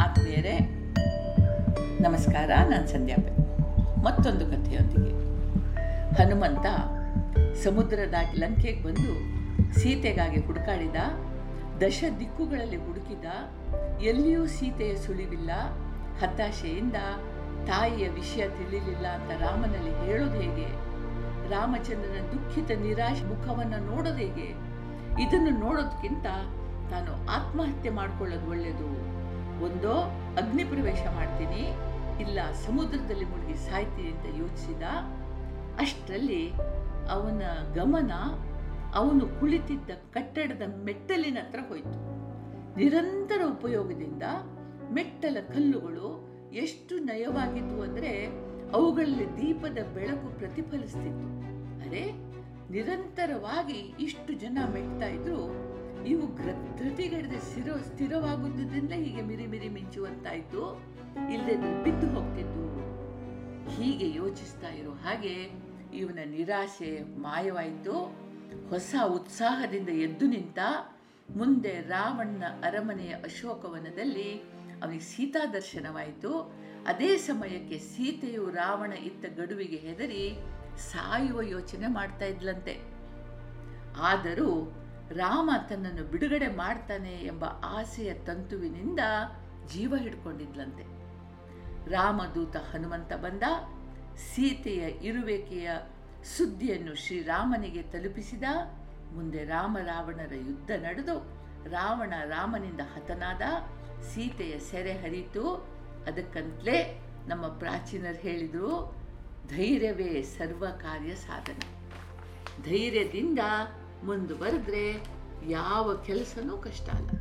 ಆತ್ಮೀಯರೇ ನಮಸ್ಕಾರ ನಾನು ಸಂಧ್ಯಾ ಪೈ ಮತ್ತೊಂದು ಕಥೆಯೊಂದಿಗೆ ಹನುಮಂತ ಸಮುದ್ರ ದಾಟಿ ಲಂಕೆಗೆ ಬಂದು ಸೀತೆಗಾಗಿ ಹುಡುಕಾಡಿದ ದಶ ದಿಕ್ಕುಗಳಲ್ಲಿ ಹುಡುಕಿದ ಎಲ್ಲಿಯೂ ಸೀತೆಯ ಸುಳಿವಿಲ್ಲ ಹತಾಶೆಯಿಂದ ತಾಯಿಯ ವಿಷಯ ತಿಳಿಲಿಲ್ಲ ಅಂತ ರಾಮನಲ್ಲಿ ಹೇಳೋದು ಹೇಗೆ ರಾಮಚಂದ್ರನ ದುಃಖಿತ ನಿರಾಶೆ ಮುಖವನ್ನು ನೋಡೋದು ಹೇಗೆ ಇದನ್ನು ನೋಡೋದಕ್ಕಿಂತ ತಾನು ಆತ್ಮಹತ್ಯೆ ಮಾಡ್ಕೊಳ್ಳೋದು ಒಳ್ಳೆಯದು ಒಂದೋ ಅಗ್ನಿ ಪ್ರವೇಶ ಮಾಡ್ತೀನಿ ಇಲ್ಲ ಸಮುದ್ರದಲ್ಲಿ ಮುಳುಗಿ ಸಾಯ್ತೀನಿ ಅಂತ ಯೋಚಿಸಿದ ಅಷ್ಟರಲ್ಲಿ ಅವನ ಗಮನ ಅವನು ಕುಳಿತಿದ್ದ ಕಟ್ಟಡದ ಮೆಟ್ಟಲಿನ ಹತ್ರ ಹೋಯಿತು ನಿರಂತರ ಉಪಯೋಗದಿಂದ ಮೆಟ್ಟಲ ಕಲ್ಲುಗಳು ಎಷ್ಟು ನಯವಾಗಿದ್ವು ಅಂದರೆ ಅವುಗಳಲ್ಲಿ ದೀಪದ ಬೆಳಕು ಪ್ರತಿಫಲಿಸ್ತಿತ್ತು ಅರೆ ನಿರಂತರವಾಗಿ ಇಷ್ಟು ಜನ ಮೆಟ್ತಾ ಇದ್ರು ಇವು ಗ್ರ- ಧೃತಿಗಡದ ಸ್ಥಿರ ಸ್ಥಿರವಾಗುವುದರಿಂದ ಹೀಗೆ ಮಿರಿ ಮಿರಿ ಮಿಂಚುವಂತಾಯ್ತು ಇಲ್ಲದೆ ಬಿದ್ದು ಹೋಗ್ತಿದ್ದು ಹೀಗೆ ಯೋಚಿಸ್ತಾ ಇರೋ ಹಾಗೆ ಇವನ ನಿರಾಶೆ ಮಾಯವಾಯಿತು ಹೊಸ ಉತ್ಸಾಹದಿಂದ ಎದ್ದು ನಿಂತ ಮುಂದೆ ರಾವಣನ ಅರಮನೆಯ ಅಶೋಕವನದಲ್ಲಿ ಅವನಿಗೆ ಸೀತಾ ದರ್ಶನವಾಯಿತು ಅದೇ ಸಮಯಕ್ಕೆ ಸೀತೆಯು ರಾವಣ ಇದ್ದ ಗಡುವಿಗೆ ಹೆದರಿ ಸಾಯುವ ಯೋಚನೆ ಮಾಡ್ತಾ ಇದ್ಲಂತೆ ಆದರೂ ರಾಮ ತನ್ನನ್ನು ಬಿಡುಗಡೆ ಮಾಡ್ತಾನೆ ಎಂಬ ಆಸೆಯ ತಂತುವಿನಿಂದ ಜೀವ ಹಿಡ್ಕೊಂಡಿದ್ಲಂತೆ ರಾಮದೂತ ಹನುಮಂತ ಬಂದ ಸೀತೆಯ ಇರುವಿಕೆಯ ಸುದ್ದಿಯನ್ನು ಶ್ರೀರಾಮನಿಗೆ ತಲುಪಿಸಿದ ಮುಂದೆ ರಾಮ ರಾವಣರ ಯುದ್ಧ ನಡೆದು ರಾವಣ ರಾಮನಿಂದ ಹತನಾದ ಸೀತೆಯ ಸೆರೆ ಹರಿತು ಅದಕ್ಕಂತಲೇ ನಮ್ಮ ಪ್ರಾಚೀನರು ಹೇಳಿದರು ಧೈರ್ಯವೇ ಸರ್ವ ಕಾರ್ಯ ಸಾಧನ ಧೈರ್ಯದಿಂದ ಮುಂದುವರೆದ್ರೆ ಯಾವ ಕೆಲಸನೂ ಕಷ್ಟ ಅಲ್ಲ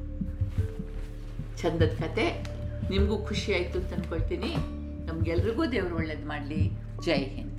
ಚಂದದ ಕತೆ ನಿಮಗೂ ಖುಷಿ ಆಯಿತು ಅಂತ ಅಂದ್ಕೊಳ್ತೀನಿ ನಮಗೆಲ್ರಿಗೂ ದೇವರು ಒಳ್ಳೇದು ಮಾಡಲಿ ಜೈ ಹಿಂದ್